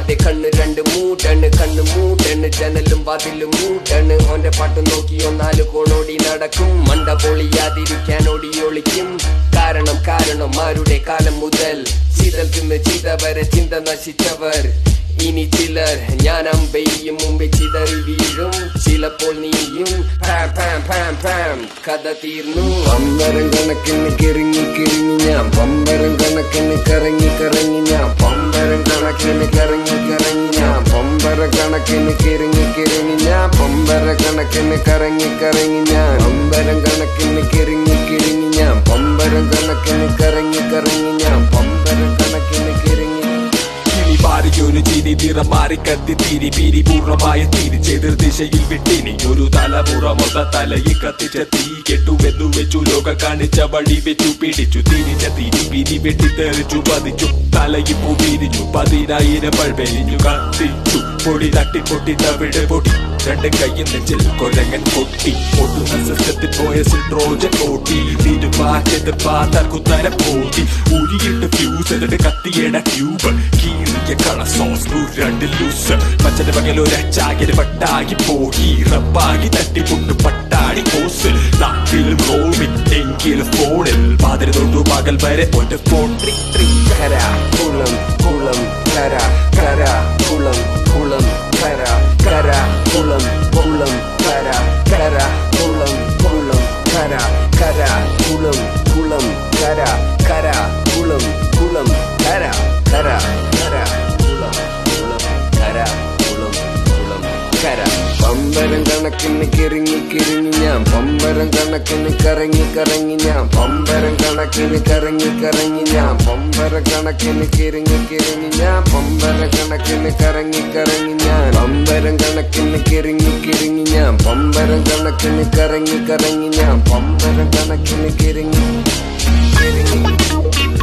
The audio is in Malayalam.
കാണാതെ കണ്ണ് രണ്ട് മൂട്ടണ് കണ്ണ് മൂട്ടണ് ജനലും വാതിലും മൂട്ടണ് ഓന്റെ പാട്ട് നോക്കി ഒന്നാല് കോണോടി നടക്കും മണ്ട പൊളിയാതിരിക്കാൻ ഓടി ഒളിക്കും കാരണം കാരണം ആരുടെ കാലം മുതൽ ചിതൽ തിന്ന് ചിത വരെ ചിന്ത നശിച്ചവർ ഇനി ചിലർ ഞാൻ അമ്പെയ്യും മുമ്പേ ചിതറി വീഴും ചിലപ്പോൾ നീയും പാം പാം പാം പാം കഥ തീർന്നു പമ്പരം കണക്കിന് കിറങ്ങി കിറങ്ങി ഞാൻ പമ്പരം കണക്കിന് കറങ്ങി കറങ്ങി ഞാൻ പമ്പരം കണക്കിന് കറങ്ങി കറങ്ങി ഞാൻ പമ്പര കണക്കിന് കിറങ്ങി കിറങ്ങി ഞാൻ പമ്പര കണക്കിന് കറങ്ങി കറങ്ങി ഞാൻ പമ്പരം കണക്കിന് കിറങ്ങി കിറങ്ങി ഞാൻ പമ്പരം കണക്കിന് കറങ്ങി കറങ്ങി ഞാൻ പമ്പരം കണക്കിന് കിറങ്ങി കിളി പാറിയൊരു ചിരി നിറം മാറി കത്തി തിരി പിരി പൂർണ്ണമായ തിരിച്ചെതിർ ദിശയിൽ വിട്ടിനി ഒരു തലമുറ മൊത്ത തലയിൽ കത്തിച്ച തീ കെട്ടുവെന്നു വെച്ചു ലോക കാണിച്ച വഴി വെച്ചു പിടിച്ചു തിരിച്ച തിരി പിരി വെട്ടി തെറിച്ചു പതിച്ചു തലയിൽ പൂ പിരിഞ്ഞു പതിനായിരം പൾവെരിഞ്ഞു കത്തിച്ചു പൊടി തട്ടി പൊട്ടി തവിട് പൊടി രണ്ട് കയ്യിൽ നെഞ്ചിൽ കൊരങ്ങൻ പൊട്ടി പൊട്ടുന്ന സിസ്റ്റത്തിൽ പോയ സിട്രോജൻ ഓട്ടി തിരുമാറ്റത് പാത്താൽ കുത്തര പോട്ടി ഉരിയിട്ട് ഫ്യൂസ് എന്നിട്ട് കത്തിയുടെ ട്യൂബ് കീറിയ കള സോസ് രണ്ട് ലൂസ് പച്ചന്റെ പകലൊരച്ചാകിന് പട്ടാകി പോയി റബ്ബാകി തട്ടി പൊട്ടു പട്ടാടി കോസ് നാട്ടിലും റോമിൽ എങ്കിലും ഫോണിൽ പാതിര തൊട്ടു പകൽ വരെ ഒറ്റ ഫോൺ ട്രി ട്രി കര കുളം കുളം കര കര കുളം കുളം കര കര കുളം കുളം കര കര കുളം കുളം കര കര കുളം കുളം കര കര കുളം കുളം കര കര കര കുളം കുളം കര കുളം കുളം കര പമ്പരം കണക്കിന് കിറങ്ങി കിറങ്ങി ഞാൻ പമ്പരം കണക്കിന് കറങ്ങി കറങ്ങി ഞാൻ പമ്പരം കണക്കിന് കറങ്ങി കറങ്ങി ഞാൻ പമ്പര കണക്കിന് കിറങ്ങി കിറങ്ങി ഞാൻ പമ്പര കണക്കിന് കറങ്ങി കറങ്ങി ഞാൻ പമ്പരം കണക്കിന് കിറങ്ങി കിറങ്ങി ഞാൻ പമ്പരം കണക്കിന് കറങ്ങി കറങ്ങി ഞാൻ പമ്പരം കണക്കിന് കിറങ്ങി കിറങ്ങി